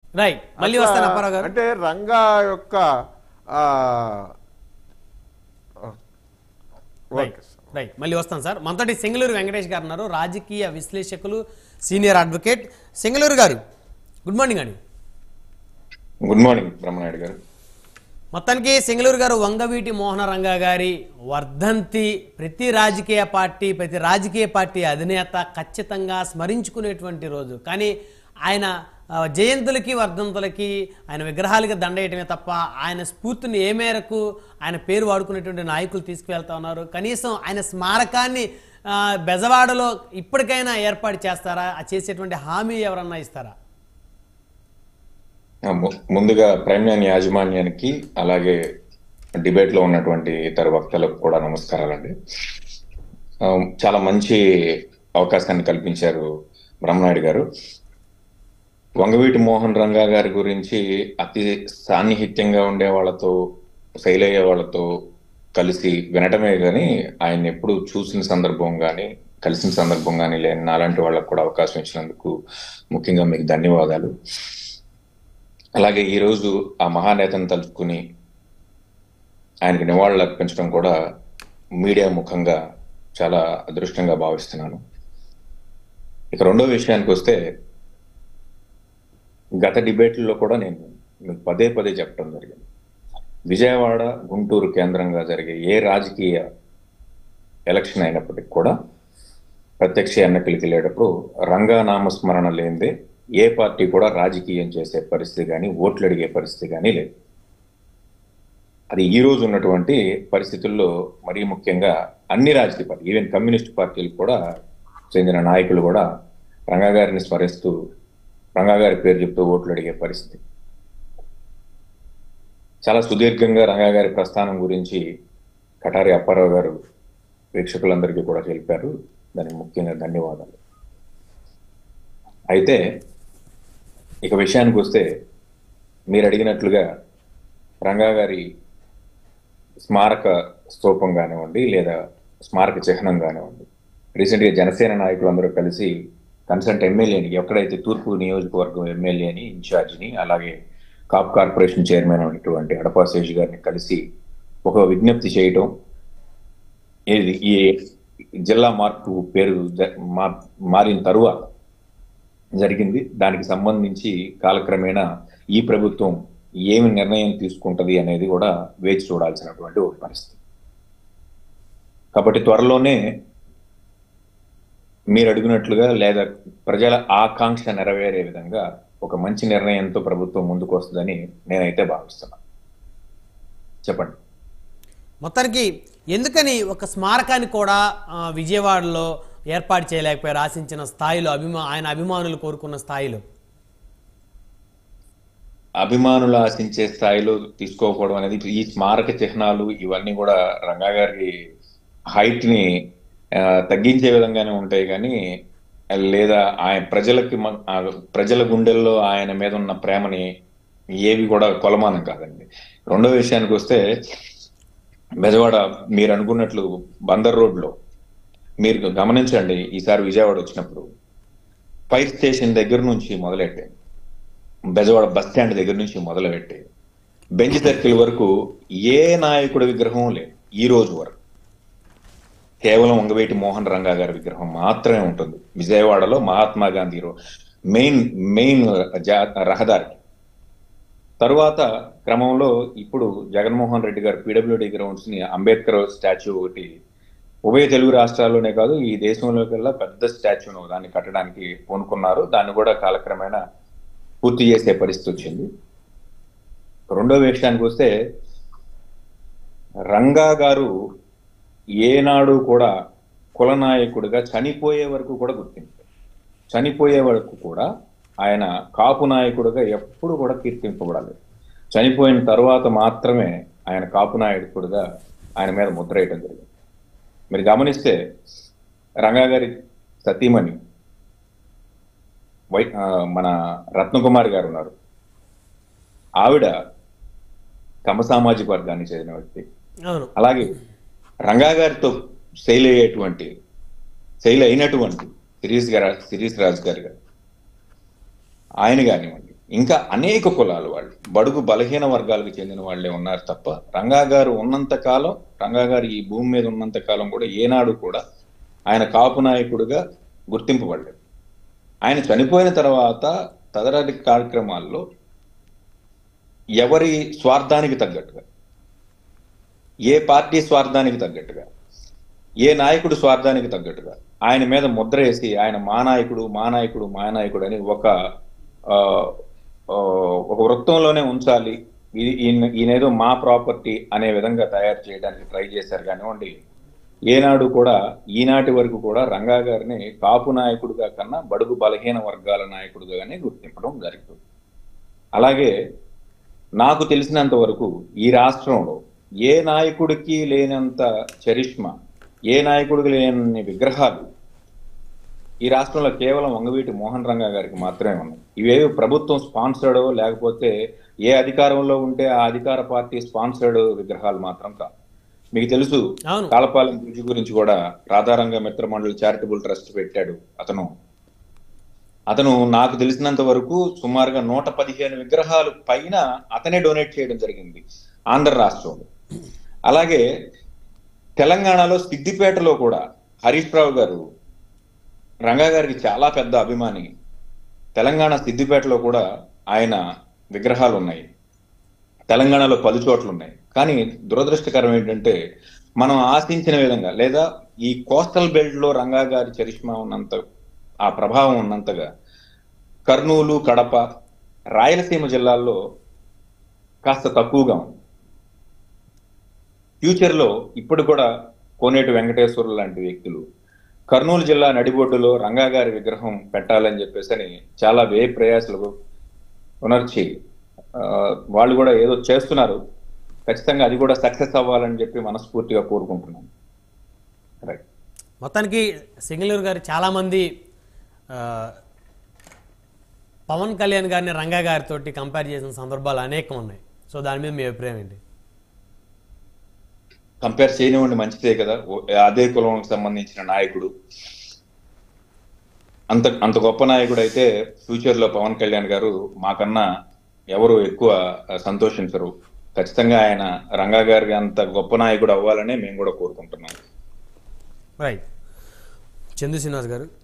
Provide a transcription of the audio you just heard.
Right మళ్ళీ అట్లా వస్తాను అప్పారావు గారు అంటే రంగా యొక్క ఆ, రైట్ ఓకే సార్. రైట్ మళ్ళీ వస్తాను సార్ మనతోటి సింగళూరు వెంకటేష్ గారు ఉన్నారు రాజకీయ విశ్లేషకులు senior advocate Singaluru garu good morning అండి గుడ్ మార్నింగ్ బ్రహ్మనాయుడు గారు మొత్తానికి సింగళూరు గారు వంగవీటి మోహన రంగా గారి వర్ధంతి ప్రతి రాజకీయ పార్టీ ప్రతి రాజకీయ పార్టీ అధినేత ఖచ్చితంగా స్మరించుకునేటువంటి రోజు కానీ ఆయన ఆ, జయంతులకి వర్ధంతులకి ఆయన విగ్రహాలకి దండేయటమే తప్ప ఆయన స్ఫూర్తిని ఏ మేరకు ఆయన పేరు వాడుకునేటువంటి నాయకులు తీసుకువెళ్తా ఉన్నారు కనీసం ఆయన స్మారకాన్ని ఆ, బెజవాడలో ఇప్పటికైనా ఏర్పాటు చేస్తారా ఆ చేసేటువంటి హామీ ఎవరన్నా ఇస్తారా ఆ, ము- ముందుగా ప్రైమ్ లైన్ యాజమాన్యానికి అలాగే డిబేట్ లో ఉన్నటువంటి ఇతర వక్తలకు కూడా నమస్కారాలండి ఆ, చాలా మంచి అవకాశాన్ని కల్పించారు బ్రహ్మనాయుడు గారు వంగవీటి మోహన్ రంగా గారి గురించి అతి సాన్నిహిత్యంగా ఉండే వాళ్ళతో శైలయ్య వాళ్ళతో కలిసి వినటమే కానీ ఆయన ఎప్పుడు చూసిన సందర్భం కానీ కలిసిన సందర్భం కానీ లేని నాలాంటి వాళ్ళకు కూడా అవకాశం ఇచ్చినందుకు ముఖ్యంగా మీకు ధన్యవాదాలు అలాగే ఈరోజు ఆ మహానేతను తలుచుకుని ఆయనకి నివాళులు అర్పించడం కూడా మీడియా ముఖంగా చాలా అదృష్టంగా భావిస్తున్నాను ఇక రెండో విషయానికి వస్తే గత డిబేట్లలో కూడా నేను మీకు పదే పదే చెప్పడం జరిగింది విజయవాడ గుంటూరు కేంద్రంగా జరిగే ఏ రాజకీయ ఎలక్షన్ అయినప్పటికీ కూడా ప్రత్యక్ష ఎన్నికలకి వెళ్ళేటప్పుడు రంగా నామస్మరణ లేనిదే ఏ పార్టీ కూడా రాజకీయం చేసే పరిస్థితి కానీ ఓట్లు అడిగే పరిస్థితి కానీ లేదు అది ఈ రోజు ఉన్నటువంటి పరిస్థితుల్లో మరీ ముఖ్యంగా అన్ని రాజకీయ పార్టీ ఈవెన్ కమ్యూనిస్ట్ పార్టీలు కూడా చెందిన నాయకులు కూడా రంగా గారిని స్మరిస్తూ రంగా గారి పేరు చెప్తూ ఓట్లు అడిగే పరిస్థితి చాలా సుదీర్ఘంగా రంగా గారి ప్రస్థానం గురించి కటారి అప్పారావు గారు వీక్షకులందరికీ కూడా తెలిపారు దానికి ముఖ్యంగా ధన్యవాదాలు అయితే ఇక విషయానికి వస్తే మీరు అడిగినట్లుగా రంగా గారి స్మారక స్తూపం కానివ్వండి లేదా స్మారక చిహ్నం కానివ్వండి రీసెంట్గా జనసేన నాయకులు అందరూ కలిసి కన్సల్ట్ ఎమ్మెల్యేని ఎక్కడైతే తూర్పు నియోజకవర్గం ఎమ్మెల్యేని ఇన్ఛార్జిని అలాగే కాప్ కార్పొరేషన్ చైర్మన్ అయినటువంటి అడపా శేషి గారిని కలిసి ఒక విజ్ఞప్తి చేయటం ఏది ఈ జిల్లా మార్పు పేరు జ- మా- మారిన తరువాత జరిగింది దానికి సంబంధించి కాలక్రమేణా ఈ ప్రభుత్వం ఏమి నిర్ణయం తీసుకుంటది అనేది కూడా వేచి చూడాల్సినటువంటి ఒక పరిస్థితి కాబట్టి త్వరలోనే మీరు అడిగినట్లుగా లేదా ప్రజల ఆకాంక్ష నెరవేరే విధంగా ఒక మంచి నిర్ణయంతో ప్రభుత్వం ముందుకు వస్తుందని నేనైతే భావిస్తున్నాను చెప్పండి మొత్తానికి ఎందుకని ఒక స్మారకాన్ని కూడా ఆ, విజయవాడలో ఏర్పాటు చేయలేకపోయారు ఆశించిన స్థాయిలో అభిమా ఆయన అభిమానులు కోరుకున్న స్థాయిలో అభిమానులు ఆశించే స్థాయిలో తీసుకోకపోవడం అనేది ఈ స్మారక చిహ్నాలు ఇవన్నీ కూడా రంగా గారి హైట్ ని ఆ, తగ్గించే విధంగానే ఉంటాయి కానీ లేదా ఆయన ప్రజలకి మన- ఆ ప్రజల గుండెల్లో ఆయన మీద ఉన్న ప్రేమని ఏవి కూడా కొలమానం కాదండి రెండో విషయానికి వస్తే బెజవాడ మీరు అనుకున్నట్లు బందర్ రోడ్లో మీరు గమనించండి ఈసారి విజయవాడ వచ్చినప్పుడు ఫైర్ స్టేషన్ దగ్గర నుంచి మొదలెట్టాను బెజవాడ బస్ స్టాండ్ దగ్గర నుంచి మొదలుపెట్టి బెంచ్ సర్కిల్ వరకు ఏ నాయకుడి విగ్రహం లేదు ఈ రోజు వరకు కేవలం వంగవేటి మోహన్ రంగా గారి విగ్రహం మాత్రమే ఉంటుంది విజయవాడలో మహాత్మా గాంధీ రో మెయిన్ మెయిన్ జా- రహదారి తరువాత క్రమంలో ఇప్పుడు జగన్మోహన్ రెడ్డి గారు పీడబ్ల్యూడి గ్రౌండ్స్ ని అంబేద్కర్ స్టాచ్యూ ఒకటి ఉభయ తెలుగు రాష్ట్రాల్లోనే కాదు ఈ దేశంలో కల్లా పెద్ద స్టాచ్యూను దాన్ని కట్టడానికి పూనుకున్నారు దాన్ని కూడా కాలక్రమేణా పూర్తి చేసే పరిస్థితి వచ్చింది రెండో విషయానికి వస్తే రంగా గారు ఏనాడు కూడా కుల నాయకుడిగా చనిపోయే వరకు కూడా గుర్తించారు చనిపోయే వరకు కూడా ఆయన కాపు నాయకుడిగా ఎప్పుడు కూడా కీర్తింపబడాలి చనిపోయిన తర్వాత మాత్రమే ఆయన కాపు నాయకుడిగా ఆయన మీద ముద్ర వేయడం జరిగింది మీరు గమనిస్తే రంగా గారి సతీమణి వై ఆ, మన రత్నకుమారి గారు ఉన్నారు ఆవిడ కమ సామాజిక వర్గానికి చెందిన వ్యక్తి అవును అలాగే రంగా గారితో శైలి అయ్యేటువంటి శైలి అయినటువంటి సిరీస్ గారు సిరీస్ రాజు గారు గారు ఆయన కానివ్వండి ఇంకా అనేక కులాలు వాళ్ళు బడుగు బలహీన వర్గాలకు చెందిన వాళ్ళే ఉన్నారు తప్ప రంగా గారు ఉన్నంత కాలం రంగా గారు ఈ భూమి మీద ఉన్నంత కాలం కూడా ఏనాడు కూడా ఆయన కాపు నాయకుడిగా గుర్తింపబడలేదు ఆయన చనిపోయిన తర్వాత తదరాది కార్యక్రమాల్లో ఎవరి స్వార్థానికి తగ్గట్టుగా ఏ పార్టీ స్వార్థానికి తగ్గట్టుగా ఏ నాయకుడు స్వార్థానికి తగ్గట్టుగా ఆయన మీద ముద్ర వేసి ఆయన మా నాయకుడు మా నాయకుడు మా నాయకుడు అని ఒక ఆ, ఆ, ఒక వృత్తంలోనే ఉంచాలి ఇది ఈయన- ఈయనేదో మా ప్రాపర్టీ అనే విధంగా తయారు చేయడానికి ట్రై చేశారు కానివ్వండి ఏనాడు కూడా ఈనాటి వరకు కూడా రంగా గారిని కాపు నాయకుడిగా కన్నా బడుగు బలహీన వర్గాల నాయకుడిగానే గుర్తింపడం జరుగుతుంది అలాగే నాకు తెలిసినంత వరకు ఈ రాష్ట్రంలో ఏ నాయకుడికి లేనంత చరిష్మా ఏ నాయకుడికి లేని విగ్రహాలు ఈ రాష్ట్రంలో కేవలం వంగవీటి మోహన్ రంగా గారికి మాత్రమే ఉన్నాయి ఇవేవి ప్రభుత్వం స్పాన్సర్డ్ లేకపోతే ఏ అధికారంలో ఉంటే ఆ అధికార పార్టీ స్పాన్సర్డ్ విగ్రహాలు మాత్రం కాదు మీకు తెలుసు అవును కాళపాలెం బ్రిడ్జ్ గురించి కూడా రాధారంగ మిత్ర మండలి చారిటబుల్ ట్రస్ట్ పెట్టాడు అతను అతను నాకు తెలిసినంత వరకు సుమారుగా నూట పదిహేను విగ్రహాలు పైన అతనే డొనేట్ చేయడం జరిగింది ఆంధ్ర రాష్ట్రంలో అలాగే తెలంగాణలో సిద్దిపేటలో కూడా హరీష్ రావు గారు రంగా గారికి చాలా పెద్ద అభిమాని తెలంగాణ సిద్దిపేటలో కూడా ఆయన విగ్రహాలు ఉన్నాయి తెలంగాణలో పలు చోట్ల ఉన్నాయి కానీ దురదృష్టకరం ఏంటంటే మనం ఆశించిన విధంగా లేదా ఈ కోస్టల్ బెల్ట్ లో రంగా గారి చరిష్మా ఉన్నంత ఆ ప్రభావం ఉన్నంతగా కర్నూలు కడప రాయలసీమ జిల్లాల్లో కాస్త తక్కువగా ఉంది ఫ్యూచర్ లో ఇప్పుడు కూడా కోనేటి వెంకటేశ్వరులు లాంటి వ్యక్తులు కర్నూలు జిల్లా నడిబొడ్డులో రంగా గారి విగ్రహం పెట్టాలని చెప్పేసి అని చాలా వ్యయ ప్రయాసలు ఉనర్చి ఆ, వాళ్ళు కూడా ఏదో చేస్తున్నారు ఖచ్చితంగా అది కూడా సక్సెస్ అవ్వాలని చెప్పి మనస్ఫూర్తిగా కోరుకుంటున్నాను రైట్ మొత్తానికి సింగళూరు గారు చాలామంది ఆ, పవన్ కళ్యాణ్ గారిని రంగా గారితో కంపేర్ చేసిన సందర్భాలు అనేకం ఉన్నాయి సో దాని మీద మీ అభిప్రాయం ఏంటి కంపేర్ చేయనివ్వండి మంచిదే కదా ఓ- అదే కులంకి సంబంధించిన నాయకుడు అంత అంత గొప్ప నాయకుడు అయితే ఫ్యూచర్ లో పవన్ కళ్యాణ్ గారు మాకన్నా ఎవరు ఎక్కువ ఆ, సంతోషించరు ఖచ్చితంగా ఆయన రంగా గారికి అంత గొప్ప నాయకుడు అవ్వాలనే మేము కూడా కోరుకుంటున్నాం రైట్ చందు శ్రీనివాస్ గారు